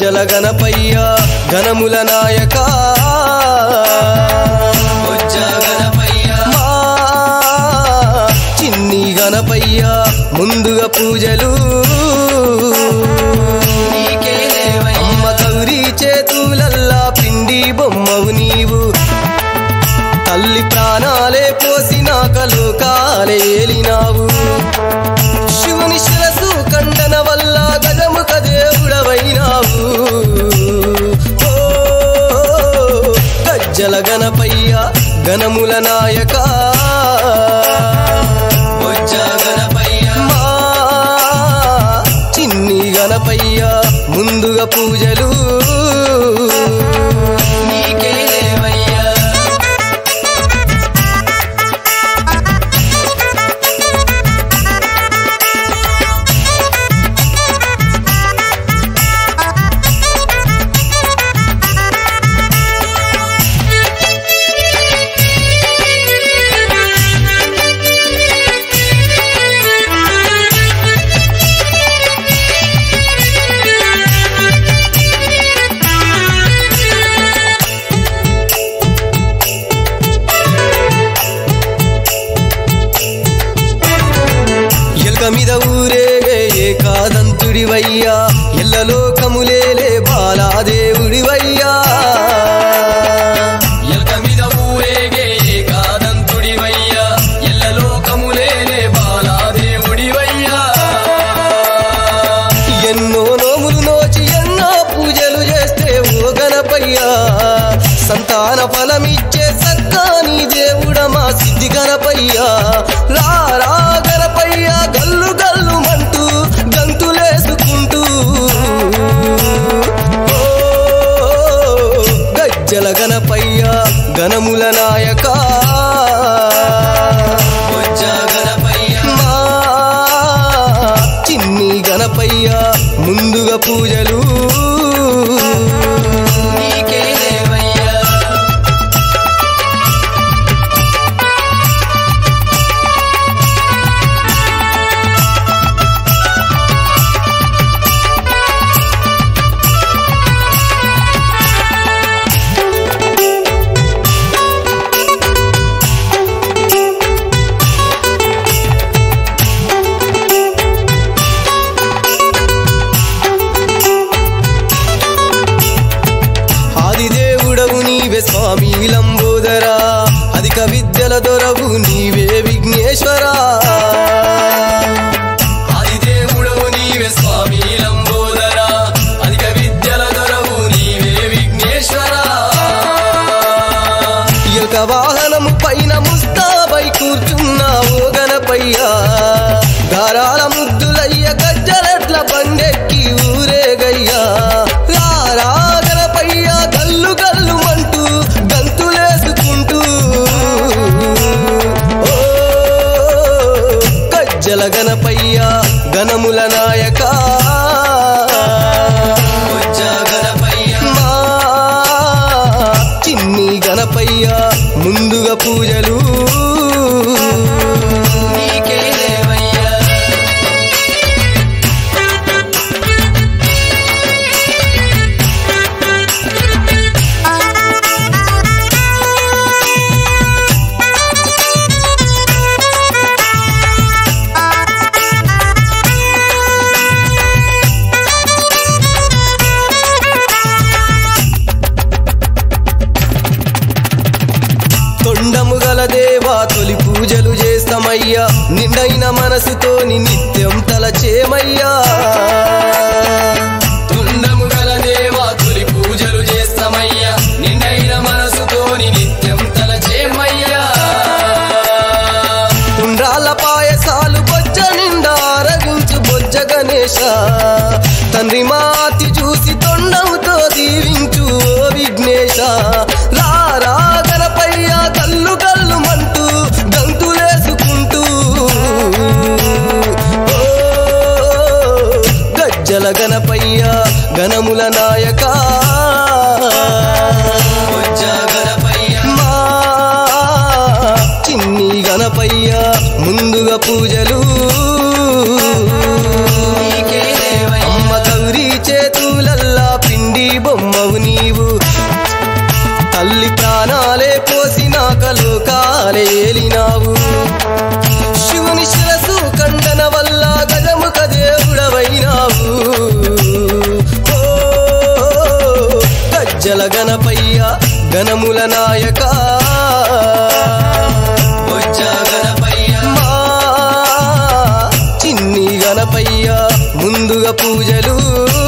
గజ్జల గణపయ్య గణముల నాయక బొజ్జ గణపయ్య మా చిన్ని గణపయ్య ముందుగా పూజలు నీకే దేవయ్య అమ్మ గౌరీ చేతులల్లా పిండి బొమ్మవు నీవు తల్లి ప్రాణాలే పోసినాక లోకాలే ఏలినావు శివుని శిరసు కండన వల్ల గజముఖ దేవుడవైనావు ఓ, గజ్జల గణపయ్య గణముల నాయక బొజ్జ గణపయ్య మా చిన్ని గణపయ్య ముందుగా పూజలు నీకే దేవయ్య ఎల్క మీద ఊరేగే ఏకాదంతుడివయ్యా ఎల్లలోకములేలే బాలాదేవుడివయ్యా ఎలక మీద ఊరేగే ఏకాదంతుడివయ్యా ఎల్లలోకములేలే బాలాదేవుడివయ్యా ఎన్నో నోములు నోచి ఎన్నో పూజలు చేస్తే ఓ గణపయ్యా సంతాన ఫలమిచ్చే సక్కాని దేవుడ మా సిద్ధి గణపయ్యా రా రా గణపయ్యా గల్లు గల్లు మంటూ గంతులేసుకుంటూ ఓ గజ్జల గణపయ్యా గణముల నాయక బొజ్జ గణపయ్య మా చిన్ని గణపయ్య ముందుగా పూజలు నీకే దేవయ్య ఆదిదేవుడవు నీవే స్వామి లంబోదరా అధిక విద్యల దొరవు నీవే విఘ్నేశ్వరా ఆదిదేవుడవు నీవే స్వామి లంబోదరా అధిక విద్యల దొరవు నీవే విఘ్నేశ్వరా యొక్క వాహనము పైన ముస్తాబై కూర్చున్నావు గణపయ్యా గారాల ముద్దులయ్య గజ్జలట్ల బండెక్కి ఊరేగయ్యా రారా గణపయ్య గల్లు గల్లు అంటూ గంతులేసుకుంటూ ఓ గజ్జల గణపయ్య గణముల నాయక బొజ్జ గణపయ్య మా చిన్ని గణపయ్య ముందుగా పూజలు నీకే దేవయ్య తొండము గల దేవా తొలి పూజలు చేస్తామయ్యా నిండైన మనసుతోని నిత్యం తలచేమయ్యా తుండము గల దేవా తొలి పూజలు చేస్తామయ్యా నిండైన మనసుతోని నిత్యం తలచేమయ్యా ఉండ్రాల పాయసాలు బొజ్జ నిండా అరగించు బొజ్జ గణేశ తండ్రి మాతి చూసి తొండముతో దీవించు ఓ విఘ్నేశ రా రా గణపయ్య కల్లు కల్లు మంటూ గంతులేసుకుంటూ ఓ గజ్జల గణపయ్య గణముల నాయక బొజ్జ గణపయ్య మా చిన్ని గణపయ్య ముందుగా పూజలు నీకే దేవయ్య అమ్మ గౌరీ చేతులల్లా పిండి గణపయ్య గణముల నాయక బొజ్జ గణపయ్య మా చిన్ని గణపయ్య ముందుగా పూజలు